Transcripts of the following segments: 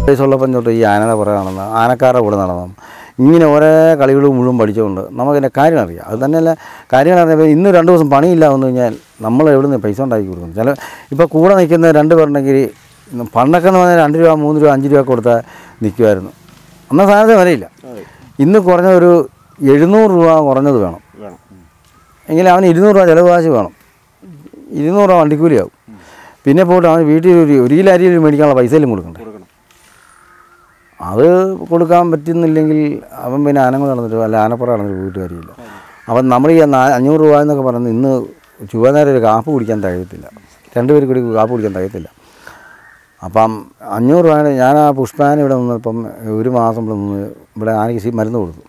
വയസ്സുള്ളപ്പം തൊട്ട് ഈ ആനയുടെ പുറകെ നടന്ന് ആനക്കാരുടെ കൂടെ നടന്നു ഇങ്ങനെ ഓരോ കളികൾ മുഴുവൻ പഠിച്ചുകൊണ്ട് നമുക്കതിൻ്റെ കാര്യം അറിയാം അത് തന്നെയല്ല കാര്യങ്ങൾ അറിയാം ഇന്ന് രണ്ട് ദിവസം പണിയില്ല വന്നു കഴിഞ്ഞാൽ നമ്മൾ എവിടെ നിന്ന് പൈസ ഉണ്ടാക്കി കൊടുക്കും ചില ഇപ്പോൾ കൂടെ നിൽക്കുന്ന രണ്ട് പേരുണ്ടെങ്കിൽ ഇന്ന് പണ്ടൊക്കെ എന്ന് പറഞ്ഞാൽ രണ്ട് രൂപ മൂന്ന് രൂപ അഞ്ച് രൂപ കൊടുത്താൽ നിൽക്കുമായിരുന്നു എന്നാൽ സാധനത്തിന് വിലയില്ല അതെ ഇന്ന് കുറഞ്ഞ ഒരു എഴുന്നൂറ് രൂപ കുറഞ്ഞത് വേണം വേണം ഉം. എങ്കിൽ അവന് ഇരുന്നൂറ് രൂപ ചിലവ് കാശ് വേണം ഇരുന്നൂറ് രൂപ വണ്ടിക്കൂലിയാവും പിന്നെ പോയിട്ട് അവന് വീട്ടിൽ ഒരു ഒരു കിലോ അരി മേടിക്കാനുള്ള പൈസയിലും കൊടുക്കണ്ടേ കൊടുക്കണം അത് കൊടുക്കാൻ പറ്റുന്നില്ലെങ്കിൽ അവൻ പിന്നെ ആനങ്ങൾ നടന്നിട്ട് അല്ല ആനപ്പുറം നടന്നിട്ട് പോയിട്ട് കാര്യമില്ല അപ്പം നമ്മൾ ഈ നാ- അഞ്ഞൂറ് രൂപ എന്നൊക്കെ പറയുന്നത് ഇന്ന് ചുവനേരം ഒരു കാപ്പ് കുടിക്കാൻ തികയത്തില്ല രണ്ടുപേർ കൂടി കാപ്പ് കുടിക്കാൻ തികയത്തില്ല അപ്പം അഞ്ഞൂറ് രൂപ ഞാൻ ആ പുഷ്പാന ഇവിടെ നിന്നപ്പം ഒരു മാസം ഇവിടെ നിന്ന് ഇവിടെ ആനയ്ക്ക് സി മരുന്ന് കൊടുത്തു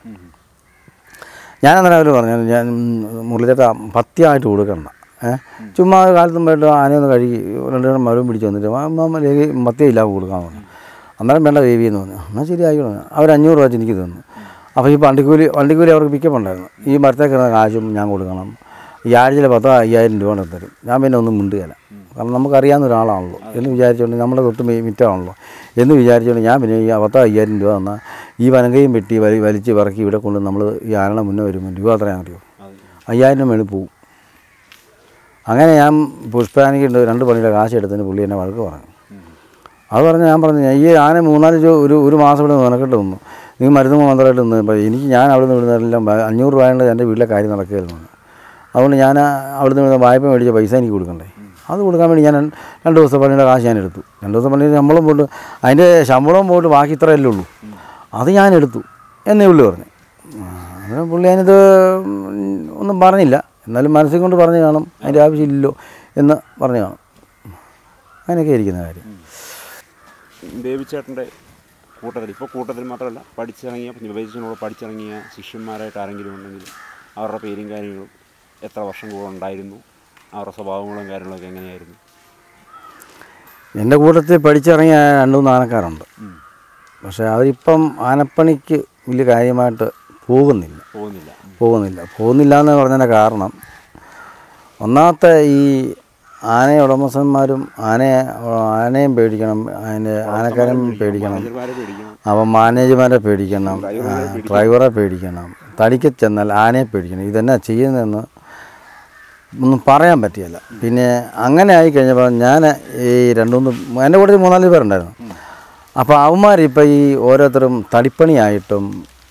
ഞാൻ അന്നേരം അവർ പറഞ്ഞു ഞാൻ മുരളിച്ചേട്ട പത്യമായിട്ട് കൊടുക്കണ്ട ഏഹ് ചുമ്മാ കാലത്തും പോയിട്ട് ആനയൊന്ന് കഴുകി രണ്ട് നേരം മരവും പിടിച്ച് വന്നിട്ട് മത്യം ഇല്ലാതെ കൊടുക്കാൻ പറഞ്ഞു അന്നേരം വേണ്ട വേവി എന്ന് പറഞ്ഞു എന്നാൽ ശരി ആയിക്കോട്ടെ അവർ അഞ്ഞൂറ് രൂപ വെച്ച് എനിക്ക് തന്നു അപ്പോൾ ഈ വണ്ടിക്കൂലി വണ്ടിക്കൂലി അവർക്ക് പിക്കപ്പ് ഉണ്ടായിരുന്നു ഈ മരത്തേക്ക് കിടന്ന കാശും ഞാൻ കൊടുക്കണം ഈ ആഴ്ചയിൽ പത്തോ അയ്യായിരം രൂപ കൊണ്ട് തരും ഞാൻ പിന്നെ ഒന്നും മിണ്ടുകയില്ല കാരണം നമുക്കറിയാവുന്ന ഒരാളാണല്ലോ എന്ന് വിചാരിച്ചുകൊണ്ട് നമ്മളെ തൊട്ട് മി- മിറ്റമാണല്ലോ എന്ന് വിചാരിച്ചുകൊണ്ട് ഞാൻ പിന്നെ ഈ പത്തോ അയ്യായിരം രൂപ തന്നാൽ ഈ വനങ്കയും വെട്ടി വലി വലിച്ച് പറക്കി ഇവിടെ കൊണ്ട് നമ്മൾ ഈ ആനയുടെ മുന്നേ വരുമ്പോൾ രൂപ അത്രയും അറിയോ അതെ അയ്യായിരം രൂപ മേളിൽ പോവും അങ്ങനെ ഞാൻ പുഷ്പാനിക്ക് രണ്ട് പണിയുടെ കാശ് എടുത്തതിന് പുള്ളി എന്നെ വഴക്ക് പറഞ്ഞു അത് പറഞ്ഞ് ഞാൻ പറഞ്ഞു ഈ ആന മൂന്നാല് രൂപ ഒരു ഒരു മാസം ഇവിടെ നിനക്കിട്ട് നിന്നു നീ മരുന്ന് മാത്രമായിട്ട് നിന്ന് ഇപ്പോൾ എനിക്ക് ഞാൻ അവിടെ നിന്ന് വിടുന്നതെല്ലാം ബ- അഞ്ഞൂറ് രൂപയുടെ എൻ്റെ വീട്ടിലെ കാര്യം നടക്കുകയായിരുന്നു അതുകൊണ്ട് ഞാൻ അവിടെ നിന്ന് വായ്പ മേടിച്ച പൈസ എനിക്ക് കൊടുക്കണ്ടേ അത് കൊടുക്കാൻ വേണ്ടി ഞാൻ രണ്ട് രണ്ട് ദിവസം പണിയുടെ കാശ് ഞാൻ എടുത്തു രണ്ട് ദിവസം പണിയുടെ ശമ്പളം പോയിട്ട് അതിൻ്റെ ശമ്പളം പോയിട്ട് ബാക്കി ഇത്രയല്ലേ ഉള്ളൂ അത് ഞാൻ എടുത്തു എന്നേ പുള്ളി പറഞ്ഞു ആ, അന്നേരം പുള്ളി അതിനത് ഒന്നും പറഞ്ഞില്ല എന്നാലും മനസ്സിൽ കൊണ്ട് പറഞ്ഞു കാണും അതിൻ്റെ ആവശ്യമില്ലല്ലോ എന്ന് പറഞ്ഞു കാണും അങ്ങനെയൊക്കെ ഇരിക്കുന്ന കാര്യം ബേബിച്ചേട്ടൻ്റെ കൂട്ടത്തിൽ ഇപ്പോൾ കൂട്ടത്തിൽ മാത്രമല്ല പഠിച്ചിറങ്ങിയ ബേബിച്ചേട്ടനോട് പഠിച്ചിറങ്ങിയ ശിഷ്യന്മാരായിട്ട് ആരെങ്കിലും ഉണ്ടെങ്കിൽ അവരുടെ പേരും കാര്യങ്ങളും എത്ര വർഷം കൂടെ ഉണ്ടായിരുന്നു അവരുടെ സ്വഭാവങ്ങളും കാര്യങ്ങളൊക്കെ എങ്ങനെയായിരുന്നു എൻ്റെ കൂട്ടത്തിൽ പഠിച്ചിറങ്ങിയ രണ്ട് മൂന്ന് ആനക്കാരുണ്ട് പക്ഷേ അവരിപ്പം ആനപ്പണിക്ക് വലിയ കാര്യമായിട്ട് പോകുന്നില്ല പോകുന്നില്ല പോകുന്നില്ല പോകുന്നില്ല എന്ന് പറഞ്ഞതിൻ്റെ കാരണം ഒന്നാമത്തെ ഈ ആന ഉടമസ്ഥന്മാരും ആനയെ ആനയും പേടിക്കണം അതിൻ്റെ ആനക്കാരും പേടിക്കണം മാനേജർമാരെ പേടിക്കണം അപ്പം മാനേജർമാരെ പേടിക്കണം ആ, ഡ്രൈവറെ പേടിക്കണം തടിക്ക് ചെന്നാൽ ആനയെ പേടിക്കണം ഇതെന്നാ ചെയ്യുന്നതെന്ന് ഒന്നും പറയാൻ പറ്റിയല്ല പിന്നെ അങ്ങനെ ആയി കഴിഞ്ഞപ്പോൾ ഞാൻ ഈ രണ്ടുമൂന്ന് എൻ്റെ കൂടെ മൂന്നാല് പേരുണ്ടായിരുന്നു അപ്പോൾ അവന്മാരിപ്പോൾ ഈ ഓരോരുത്തരും തടിപ്പണിയായിട്ടും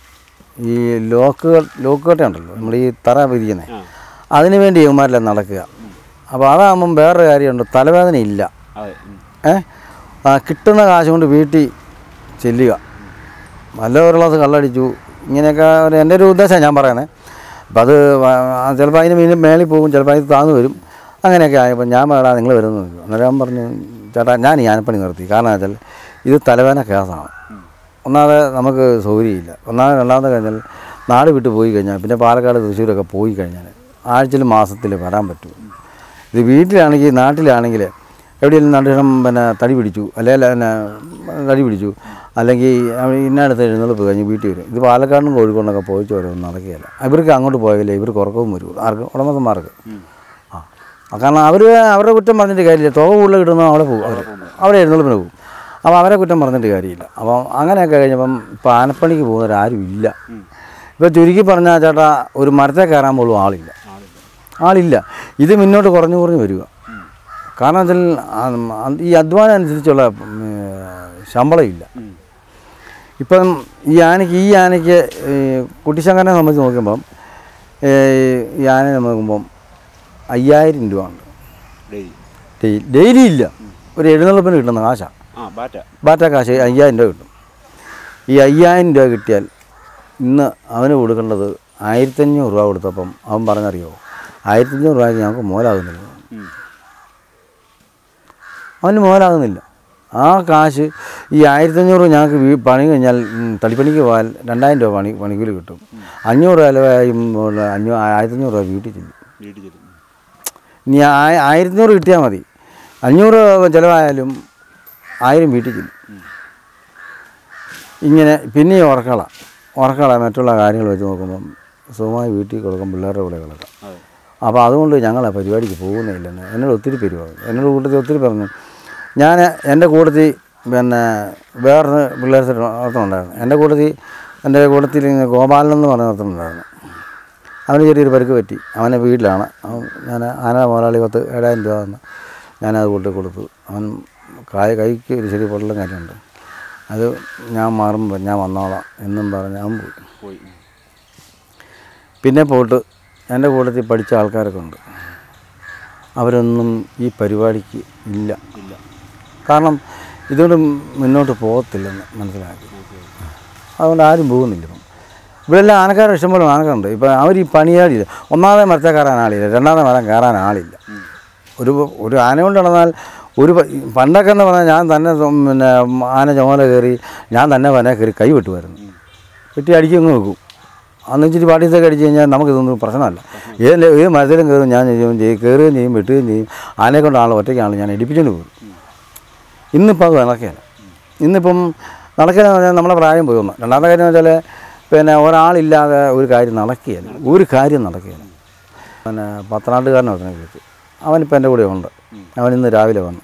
ഈ ലോക്കുകൾ ലോക്കുകട്ട ഉണ്ടല്ലോ നമ്മൾ ഈ തറ വിരിക്കുന്നത് ആ അതിന് വേണ്ടി ഇവന്മാരെല്ലാം നടക്കുക അപ്പോൾ അതാകുമ്പം വേറൊരു കാര്യമുണ്ട് തലവേദന ഇല്ല അതെ ഉം. ഏ ആ കിട്ടുന്ന കാശ് കൊണ്ട് വീട്ടിൽ ചെല്ലുക നല്ല ഒരു ഗ്ലാസ് കള്ളടിച്ചു ഇങ്ങനെയൊക്കെ ഒരു എൻ്റെ ഒരു ഉദ്ദേശമാണ് ഞാൻ പറയുന്നത് അപ്പം അത് ചിലപ്പോൾ അതിന് മീൻ മേളിൽ പോകും ചിലപ്പോൾ അതിന് താന്നു വരും അങ്ങനെയൊക്കെ ആയപ്പോൾ ഞാൻ വേടാ നിങ്ങൾ വരുന്നത് അന്നേരം ഞാൻ പറഞ്ഞു ചേട്ടാ ഞാൻ ഈ ആനപ്പണി നിർത്തി കാരണം വെച്ചാൽ ഇത് തലവേദന കേസാണ് ഒന്നാമത് നമുക്ക് സൗകര്യമില്ല ഒന്നാമത് രണ്ടാമത്തെ കഴിഞ്ഞാൽ നാട് വിട്ട് പോയി കഴിഞ്ഞാൽ പിന്നെ പാലക്കാട് തൃശ്ശൂരൊക്കെ പോയി കഴിഞ്ഞാൽ ആഴ്ചയിൽ മാസത്തിൽ വരാൻ പറ്റും ഇത് വീട്ടിലാണെങ്കിൽ നാട്ടിലാണെങ്കിൽ എവിടെയെങ്കിലും നടുഷം പിന്നെ തടി പിടിച്ചു അല്ലെങ്കിൽ പിന്നെ തടി പിടിച്ചു അല്ലെങ്കിൽ ഇന്നടുത്ത് എഴുന്നള്ളിപ്പ് കഴിഞ്ഞ് വീട്ടിൽ വരും ഇത് പാലക്കാടിനും കോഴിക്കോടിനൊക്കെ പോയിച്ച് വരും നടക്കുകയില്ല ഇവർക്ക് അങ്ങോട്ട് പോയാലേ ഇവർക്ക് ഉറക്കവും വരും ആർക്ക് ഉടമസ്ഥന്മാർക്ക് ആ ആ, കാരണം അവർ അവരുടെ കുറ്റം പറഞ്ഞിട്ട് കാര്യമില്ല തുക കൂടുതൽ കിട്ടുന്ന അവിടെ പോകും അവർ അവിടെ എഴുന്നള്ളിപ്പിന് പോകും അപ്പോൾ അവരെ കുറ്റം പറഞ്ഞിട്ട് കാര്യമില്ല അപ്പം അങ്ങനെയൊക്കെ കഴിഞ്ഞപ്പം ഇപ്പോൾ ആനപ്പണിക്ക് പോകുന്നവരാരും ഇല്ല ഇപ്പോൾ ചുരുക്കി പറഞ്ഞാൽ ചേട്ടാ ഒരു മരത്തെ കയറാൻ പോലും ആളില്ല ആളില്ല ഇത് മുന്നോട്ട് കുറഞ്ഞു കുറഞ്ഞു വരിക കാരണം വെച്ചാൽ ആ, ഈ അധ്വാനം അനുസരിച്ചുള്ള ഉം, ശമ്പളം ഇല്ല ഇപ്പം ഈ ആനയ്ക്ക് ഈ ആനയ്ക്ക് ഈ കുട്ടിശങ്കരനെ സംബന്ധിച്ച് നോക്കുമ്പം ഏ, ഈ ആനയെ നോക്കുമ്പം അയ്യായിരം രൂപ ഉണ്ട് ഡെയിലി ഡെയിലി ഡെയിലി ഇല്ല ഒരു എഴുന്നള്ളിപ്പിന് കിട്ടുന്ന കാശാണ് ആ ബാറ്റ ബാറ്റ കാശ് അയ്യായിരം രൂപ കിട്ടും ഈ അയ്യായിരം രൂപ കിട്ടിയാൽ ഇന്ന് അവന് കൊടുക്കേണ്ടത് ആയിരത്തഞ്ഞൂറ് രൂപ കൊടുത്തപ്പം അവൻ പറഞ്ഞറിയോ ആയിരത്തഞ്ഞൂറ് രൂപയ്ക്ക് ഞങ്ങൾക്ക് മോലാകുന്നില്ല ഉം. അവന് മോലാകുന്നില്ല ആ കാശ് ഈ ആയിരത്തഞ്ഞൂറ് ഞങ്ങൾക്ക് വീ പണി കഴിഞ്ഞാൽ ഉം, തടിപ്പണിക്ക് പോയാൽ രണ്ടായിരം രൂപ പണി പണിക്കൂലി കിട്ടും അഞ്ഞൂറ് രൂപയും അഞ്ഞൂ ആയിരത്തഞ്ഞൂറ് രൂപ വീട്ടിൽ ചെല്ലും വീട്ടിൽ ചെല്ലും ഇനി ആയ- ആയിരത്തഞ്ഞൂറ് കിട്ടിയാൽ മതി അഞ്ഞൂറ് ചിലവായാലും ആയിരം വീട്ടിൽ ചെല്ലും ഇങ്ങനെ പിന്നെ ഈ ഉറക്കള ഉറക്കള മറ്റുള്ള കാര്യങ്ങൾ വെച്ച് നോക്കുമ്പം സുഖമായി വീട്ടിൽ കൊടുക്കും പിള്ളേരുടെ കൂടെ കിടക്കാം അതെ അപ്പോൾ അതുകൊണ്ട് ഞങ്ങൾ ആ പരിപാടിക്ക് പോകുന്നില്ലെന്ന് എന്നോട് ഒത്തിരി പേര് പറഞ്ഞു എന്നോട് കൂട്ടത്തിൽ ഒത്തിരി പറഞ്ഞു ഞാൻ എൻ്റെ കൂട്ടത്തിൽ പിന്നെ വേറൊരു പിള്ളേർ ഒരുത്തനുണ്ടായിരുന്നു എൻ്റെ കൂട്ടത്തിൽ എൻ്റെ കൂട്ടത്തിൽ ഇങ്ങനെ ഗോപാലൻ എന്ന് പറഞ്ഞ ഒരുത്തനുണ്ടായിരുന്നു അവന് ചെറിയൊരു പരിക്ക് പറ്റി അവനെ വീട്ടിലാണ് അവൻ ഞാൻ ആന മുതലാളി പത്ത് ഏഴായിരം രൂപ തന്നു ഞാനത് കൂട്ടി കൊടുത്തു അവൻ കായ കൈക്ക് ഒരു ചെറിയ പൊട്ടലും കാര്യമുണ്ട് അത് ഞാൻ മാറുമ്പോൾ ഞാൻ വന്നോളാം എന്നും പറഞ്ഞ് അവൻ പോയി പോയി പിന്നെ പോയിട്ട് എൻ്റെ കൂട്ടത്തിൽ പഠിച്ച ആൾക്കാരൊക്കെ ഉണ്ട് അവരൊന്നും ഈ പരിപാടിക്ക് ഇല്ല ഇല്ല കാരണം ഇതുകൊണ്ട് മുന്നോട്ട് പോകത്തില്ലെന്ന് മനസ്സിലാക്കി അതുകൊണ്ട് ആരും പോകുന്നില്ല ഇപ്പം ഇവിടെല്ലാം ആനക്കാരുടെ ഇഷ്ടംപോലെ ആനക്കാരുണ്ട് ഇപ്പം അവർ ഈ പണിയാടില്ല ഒന്നാമതെ മരത്തെ കയറാൻ ആളില്ല രണ്ടാമത്തെ മരം കയറാൻ ആളില്ല ഒരു ഒരു ആന കൊണ്ട് നടന്നാൽ ഒരു പ- പണ്ടൊക്കെ എന്ന് പറഞ്ഞാൽ ഞാൻ തന്നെ സ്വ- പിന്നെ ആന ചുമല കയറി ഞാൻ തന്നെ വന കയറി കൈ വെട്ടുമായിരുന്നു വെട്ടി അടിക്കങ്ങ് വെക്കും അന്ന് ഇച്ചിരി പാട്ടീസൊക്കെ അടിച്ച് കഴിഞ്ഞാൽ നമുക്കിതൊന്നും പ്രശ്നമല്ല ഏത് ഏത് മരത്തിലും കയറും ഞാൻ ചെയ്യും ചെയ്യും കയറുകയും ചെയ്യും വെട്ടുകയും ചെയ്യും ആനയെ കൊണ്ടാണല്ലോ ഒറ്റയ്ക്കാണല്ലോ ഞാൻ ഇടിപ്പിച്ചുകൊണ്ട് പോകും ഇന്നിപ്പോൾ അത് നടക്കുകയാണ് ഇന്നിപ്പം നടക്കുകയെന്ന് പറഞ്ഞാൽ നമ്മളെ പ്രായം പോയി ഒന്ന് രണ്ടാമത്തെ കാര്യം എന്ന് വെച്ചാൽ പിന്നെ ഒരാളില്ലാതെ ഒരു കാര്യം നടക്കുകയില്ല ഒരു കാര്യം നടക്കുകയില്ല പിന്നെ പത്തനാട്ടുകാരനെ ഒരുത്തനെ വിളിച്ചു അവനിപ്പോൾ എൻ്റെ കൂടെ ഉണ്ട് അവൻ ഇന്ന് രാവിലെ വന്നു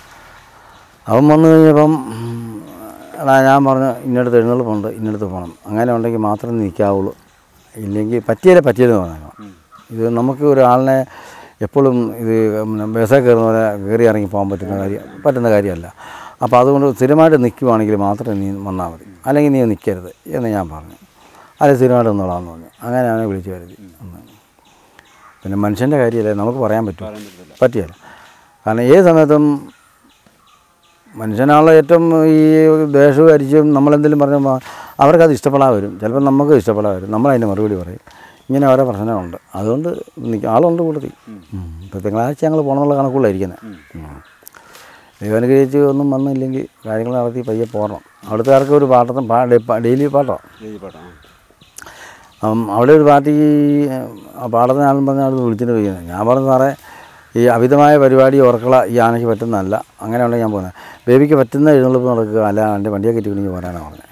അവൻ വന്നു കഴിഞ്ഞപ്പം ഉം, എടാ ഞാൻ പറഞ്ഞു ഇന്നടുത്ത് എഴുന്നള്ളിപ്പുണ്ട് ഇന്നടുത്ത് പോകണം അങ്ങനെ ഉണ്ടെങ്കിൽ മാത്രമേ നിൽക്കാവുള്ളൂ ഇല്ലെങ്കിൽ പറ്റിയാലേ പറ്റിയെന്ന് പറഞ്ഞേക്കണം ഇത് നമുക്ക് ഒരാളിനെ എപ്പോഴും ഇത് പിന്നെ ബസ്സിൽ കയറുന്ന പോലെ കയറി ഇറങ്ങി പോകാൻ പറ്റുന്ന കാര്യം പറ്റുന്ന കാര്യമല്ല അപ്പോൾ അതുകൊണ്ട് സ്ഥിരമായിട്ട് നിൽക്കുവാണെങ്കിൽ മാത്രമേ നീ വന്നാൽ മതി അല്ലെങ്കിൽ നീ നിൽക്കരുത് എന്ന് ഞാൻ പറഞ്ഞു അല്ലെ സ്ഥിരമായിട്ട് നിന്നോളാന്ന് പറഞ്ഞു അങ്ങനെ അവനെ വിളിച്ചു വരുത്തി ഒന്ന്. പിന്നെ മനുഷ്യൻ്റെ കാര്യമല്ലേ നമുക്ക് പറയാൻ പറ്റും പറയാൻ പറ്റത്തില്ല പറ്റിയല്ല കാരണം ഏത് സമയത്തും മനുഷ്യനാണല്ലോ ഏറ്റവും ഈ ദേഷ്യവും അരിച്ചും നമ്മളെന്തെങ്കിലും പറഞ്ഞാൽ അവർക്കത് ഇഷ്ടപ്പെടാൻ വരും ചിലപ്പോൾ നമുക്ക് ഇഷ്ടപ്പെടാൻ വരും നമ്മളതിൻ്റെ മറുപടി പറയും ഇങ്ങനെ ഓരോ പ്രശ്നമുണ്ട് അതുകൊണ്ട് നിക്ക- ആളുണ്ട് കൂട്ടത്തിൽ ഇപ്പോൾ തിങ്കളാഴ്ച ഞങ്ങൾ പോകണമെന്നുള്ള കണക്കുള്ളായിരിക്കുന്നത് ദൈവാനുഗ്രഹിച്ച് ഒന്നും വന്നില്ലെങ്കിൽ കാര്യങ്ങൾ നടത്തി പയ്യെ പോകണം അവിടുത്തുകാർക്ക് ഒരു പാട്ടത്തും പാ ഡെയിലി പാട്ടോ എഴുതി പാട്ടാ അപ്പം അവിടെ ഒരു പാർട്ടി ആ പാടത്തിന് ആളും പറഞ്ഞ ആൾ വിളിച്ചിട്ട് പോയിരുന്നത് ഞാൻ പറഞ്ഞു സാറേ ഈ അമിതമായ പരിപാടി ഉറക്കള ഈ ആനയ്ക്ക് പറ്റുന്നതല്ല അങ്ങനെ ഉണ്ടെങ്കിൽ ഞാൻ പോകുന്നത് ബേബിക്ക് പറ്റുന്ന എഴുന്നള്ളിപ്പ് നടക്കുക അല്ല എൻ്റെ വണ്ടിയെ കയറ്റിക്കൊണ്ടെങ്കിൽ പോരാനാണ് പറഞ്ഞത്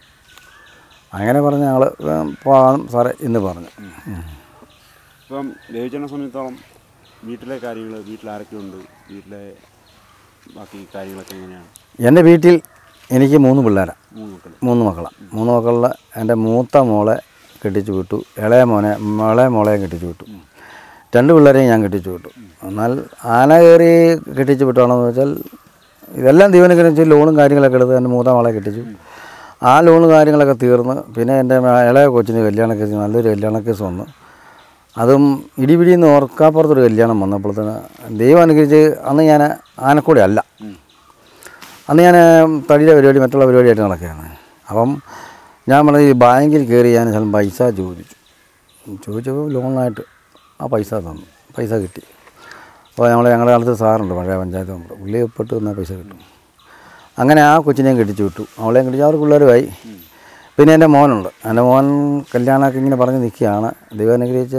അങ്ങനെ പറഞ്ഞ് ഞങ്ങൾ പോകാം സാറേ ഇന്ന് പറഞ്ഞു ഉം. ഇപ്പം ദേവിച്ചേട്ടനെ സംബന്ധിച്ചിടത്തോളം വീട്ടിലെ കാര്യങ്ങൾ വീട്ടിൽ ആരൊക്കെ ഉണ്ട് വീട്ടിലെ ബാക്കി കാര്യങ്ങളൊക്കെ എങ്ങനെയാണ് എൻ്റെ വീട്ടിൽ എനിക്ക് മൂന്ന് പിള്ളേരാണ് മൂന്ന് മക്കൾ മൂന്ന് മക്കളാണ് മൂന്ന് മക്കളിൽ എൻ്റെ മൂത്ത മോളെ കെട്ടിച്ചു വിട്ടു ഇളയ മോനെ ഇളയ മോളെയും കെട്ടിച്ചു വിട്ടു രണ്ട് പിള്ളേരെയും ഞാൻ കെട്ടിച്ചു വിട്ടു എന്നാൽ ആന കയറി കെട്ടിച്ചു വിട്ടാണെന്ന് വെച്ചാൽ ഇതെല്ലാം ദീവനനുസരിച്ച് ലോണും കാര്യങ്ങളൊക്കെ എടുത്ത് എൻ്റെ മൂത്ത മോളെ കെട്ടിച്ചു ആ ലോണും കാര്യങ്ങളൊക്കെ തീർന്ന് പിന്നെ എൻ്റെ ഇളയ കൊച്ചിന് കല്യാണ കേസ് നല്ലൊരു കല്യാണ കേസ് വന്നു അതും ഇടിപിടിന്ന് ഓർക്കാപ്പുറത്തൊരു കല്യാണം വന്നപ്പോഴത്തേന് ദൈവം അനുകരിച്ച് അന്ന് ഞാൻ ആനക്കൂടെ അല്ല അന്ന് ഞാൻ തടിയുടെ പരിപാടി മറ്റുള്ള പരിപാടിയായിട്ട് നടക്കുകയാണ് അപ്പം ഞാൻ പറഞ്ഞ ഈ ബാങ്കിൽ കയറി ഞാൻ ചില പൈസ ചോദിച്ചു ചോദിച്ചപ്പോൾ ലോണായിട്ട് ആ പൈസ തന്നു പൈസ കിട്ടി അപ്പോൾ നമ്മൾ ഞങ്ങളുടെ കാലത്ത് സാറുണ്ട് പഴയ പഞ്ചായത്ത് മെമ്പർ പുള്ളി ഒപ്പിട്ട് തന്നാൽ പൈസ കിട്ടും അങ്ങനെ ആ കൊച്ചിനെയും കെട്ടിച്ചു വിട്ടു അവളെയും കെട്ടിച്ച് അവർ പിള്ളേരുമായി പിന്നെ എൻ്റെ മോനുണ്ട് എൻ്റെ മോൻ കല്യാണമൊക്കെ ഇങ്ങനെ പറഞ്ഞ് നിൽക്കുകയാണ് ദൈവം അനുഗ്രഹിച്ച്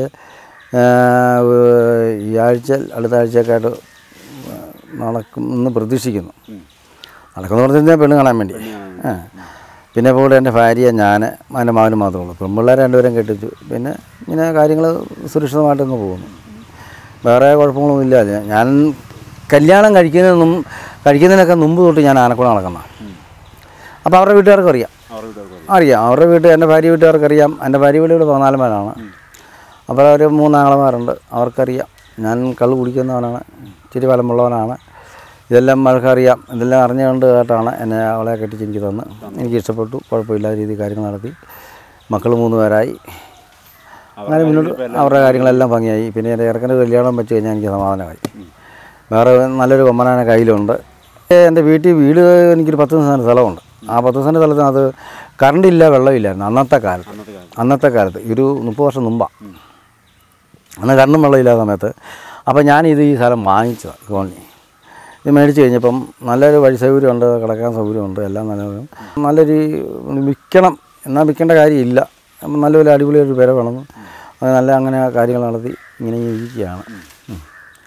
ഈ ആഴ്ച അടുത്ത ആഴ്ചയൊക്കെ ആയിട്ട് നടക്കും എന്ന് പ്രതീക്ഷിക്കുന്നു നടക്കുന്ന പറഞ്ഞു കഴിഞ്ഞാൽ പെണ്ണ് കാണാൻ വേണ്ടി ആ പിന്നെ ഇപ്പോൾ എൻ്റെ ഭാര്യ ഞാൻ എൻ്റെ മകനും മാത്രമേ ഉള്ളൂ പെൺപിള്ളേരെ രണ്ടുപേരും കെട്ടിച്ചു പിന്നെ ഇങ്ങനെ കാര്യങ്ങൾ സുരക്ഷിതമായിട്ടങ്ങ് പോകുന്നു വേറെ കുഴപ്പങ്ങളൊന്നും ഇല്ല ഞാൻ- ഞാൻ കല്യാണം കഴിക്കുന്നതിനും കഴിക്കുന്നതിനൊക്കെ മുമ്പ് തൊട്ട് ഞാൻ ആനക്കുളം നടക്കുന്ന അപ്പോൾ അവരുടെ വീട്ടുകാർക്ക് അറിയാം അവരുടെ വീട്ടുകാർക്ക് അറിയാം അവരുടെ വീട്ട് എൻ്റെ ഭാര്യ വീട്ടുകാർക്ക് അറിയാം എൻ്റെ ഭാര്യ വീട് ഇവിടെ പതിനാലന്മാരാണ് അപ്പോൾ അവർ മൂന്നാങ്ങളമാരുണ്ട് അവർക്കറിയാം ഞാൻ കള്ള് കുടിക്കുന്നവനാണ് ഇച്ചിരി ഫലമുള്ളവനാണ് ഇതെല്ലാം അവർക്കറിയാം ഇതെല്ലാം അറിഞ്ഞുകൊണ്ട് കേട്ടാണ് എന്നെ അവളെ കെട്ടിച്ച് എനിക്ക് തന്ന് എനിക്ക് ഇഷ്ടപ്പെട്ടു കുഴപ്പമില്ലാത്ത രീതിയിൽ കാര്യങ്ങൾ നടത്തി മക്കൾ മൂന്ന് പേരായി അങ്ങനെ മുന്നോട്ട് അവരുടെ കാര്യങ്ങളെല്ലാം ഭംഗിയായി പിന്നെ എൻ്റെ ഇറക്കൻ്റെ കല്യാണം വെച്ച് കഴിഞ്ഞാൽ എനിക്ക് സമാധാനമായി വേറെ നല്ലൊരു കൊമ്പനാന കയ്യിലുണ്ട് എൻ്റെ വീട്ടിൽ വീട് എനിക്കൊരു പത്ത് സെൻറ്റ് സ്ഥലമുണ്ട് ആ പത്ത് സെൻറ്റ് സ്ഥലത്തിന് അത് കറണ്ടില്ല വെള്ളമില്ലായിരുന്നു അന്നത്തെ കാലത്ത് അന്നത്തെ കാലത്ത് അന്നത്തെ കാലത്ത് ഒരു മുപ്പത് വർഷം മുമ്പാണ് അന്ന് കറണ്ടും വെള്ളമില്ലാത്ത സമയത്ത് അപ്പോൾ ഞാനിത് ഈ സ്ഥലം വാങ്ങിച്ചതാണ് കോളനി ഇത് മേടിച്ച് കഴിഞ്ഞപ്പം നല്ലൊരു വഴി സൗകര്യമുണ്ട് കിടക്കാൻ സൗകര്യമുണ്ട് എല്ലാം നല്ല നല്ലൊരു വിൽക്കണം എന്നാൽ വിൽക്കേണ്ട കാര്യമില്ല അപ്പം നല്ലൊരു അടിപൊളിയൊരു വില വേണം അത് നല്ല അങ്ങനെ കാര്യങ്ങൾ നടത്തി ഇങ്ങനെ ഇരിക്കുകയാണ് ഉം.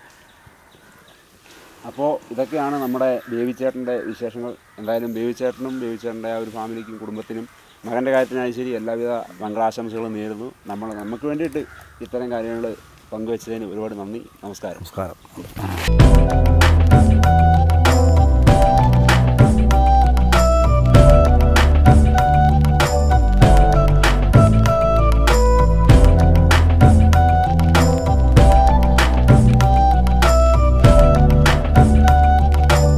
അപ്പോൾ ഇതൊക്കെയാണ് നമ്മുടെ ബേബിച്ചേട്ടൻ്റെ വിശേഷങ്ങൾ എന്തായാലും ബേബിച്ചേട്ടനും ബേബിച്ചേട്ടൻ്റെ ആ ഒരു ഫാമിലിക്കും കുടുംബത്തിനും മകൻ്റെ കാര്യത്തിനായി ശരി എല്ലാവിധ മംഗളാശംസകളും നേരുന്നു നമ്മൾ നമുക്ക് വേണ്ടിയിട്ട് ഇത്തരം കാര്യങ്ങൾ പങ്കുവച്ചതിന് ഒരുപാട് നന്ദി നമസ്കാരം നമസ്കാരം